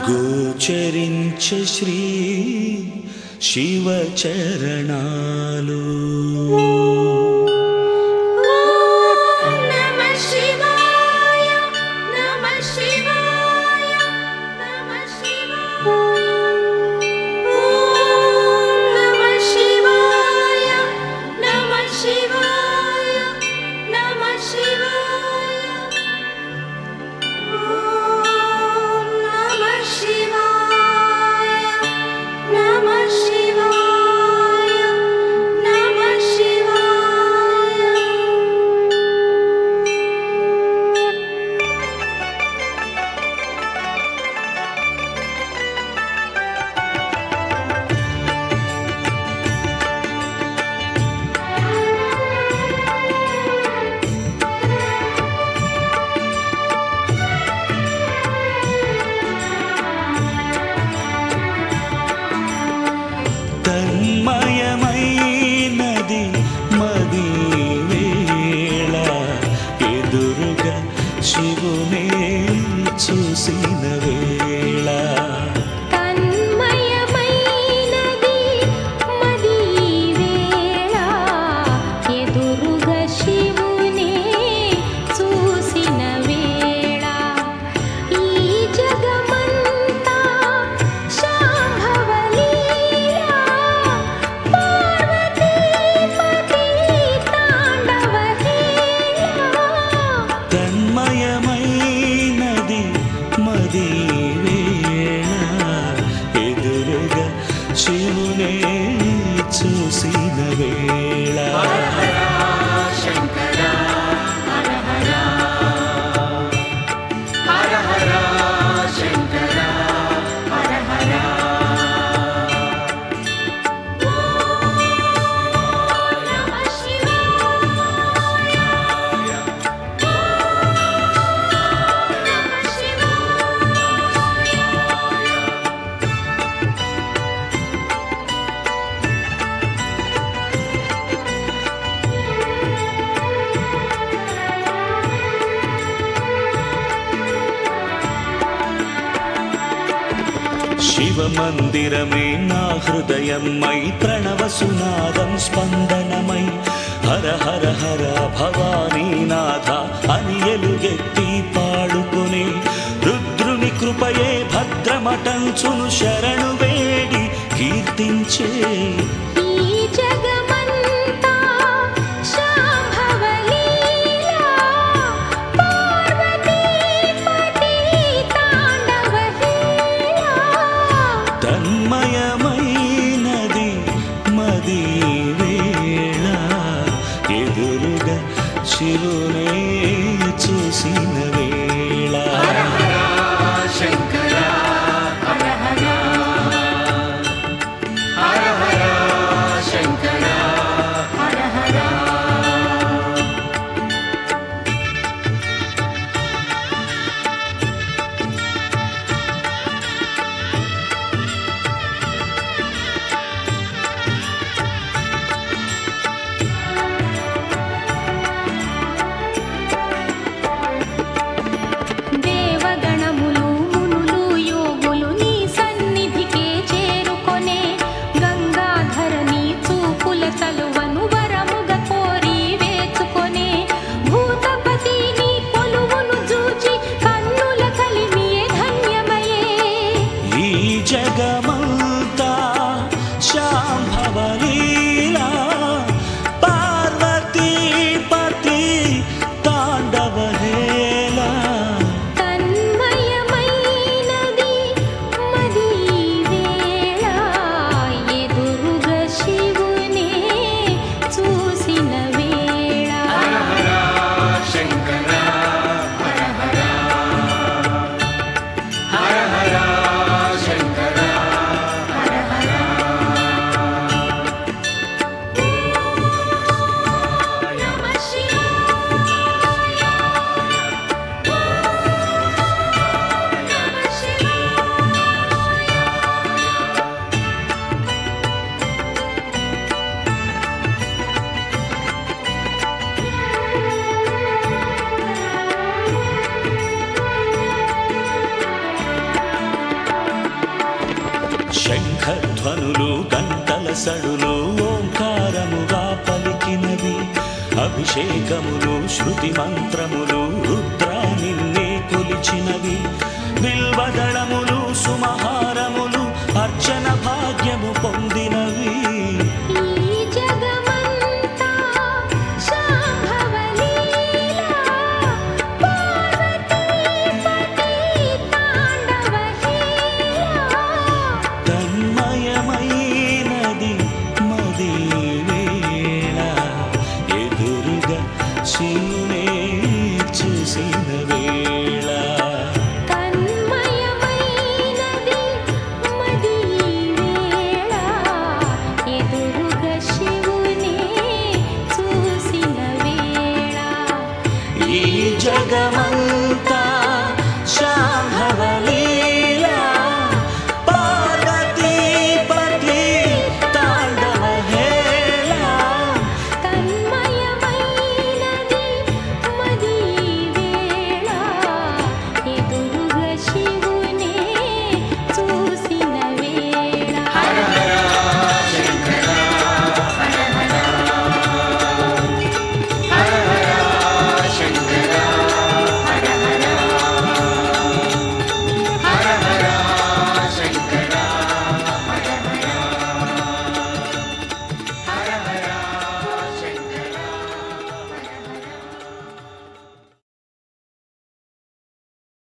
గోచరించే శ్రీ శివచరణాలు నమః శివాయ నమః శివాయ నమః శివాయ నమః శివాయ నమః శివాయ నమః శివాయ నమః శివాయ నమః శివాయ నమః శివాయ తన్మయమైనది మది వేళ ఎదురుగా శివునే చూసిన వేళ తన్మయమైనది మది వేళ ఎదురుగా శివునే చూసిన వేళ ఈ జగమంతా శాంభవలీలా పార్వతీపతి తాండవహేళా తన్మయమైనది మది వేళ ఎదురుగా శివునే చూసిన వేళ నమః శివాయ నమః శివాయ శివమందిరమే నా హృదయమై ప్రణవ సునాదం స్పందనమై హర హర హర భవానీ నాథ అని ఎలుగెత్తి పాడుకునే రుద్రుని కృపయే భద్రమటంచును శరణు వేడి కీర్తించే ఈ జగమంతా శాంభవలీలా పార్వతీపతి తాండవహేళా తన్మయమైనది మది వేళ ఎదురుగా శివునే చూసిన వేళ దేవగణములు మునులు యోగులు నీ సన్నిధికే చేరుకొనే గంగాధరని చూపుల చలువను వరముగా కోరి వేచుకొనే భూతపతి నీ కొలువును చూచి కన్నుల కలిమియే ధన్యమయే ఈ జగమంతా శాంభవలీలా పార్వతీపతి తాండవహేళా తన్మయమైనది మది వేళ ఎదురుగా శివునే చూసిన వేళ హర సడులు ఓంకారముగా పలికినవి అభిషేకములు శృతి మంత్రములు రుద్రా నిన్నే కొలిచినవి బిల్వదళములు సుమా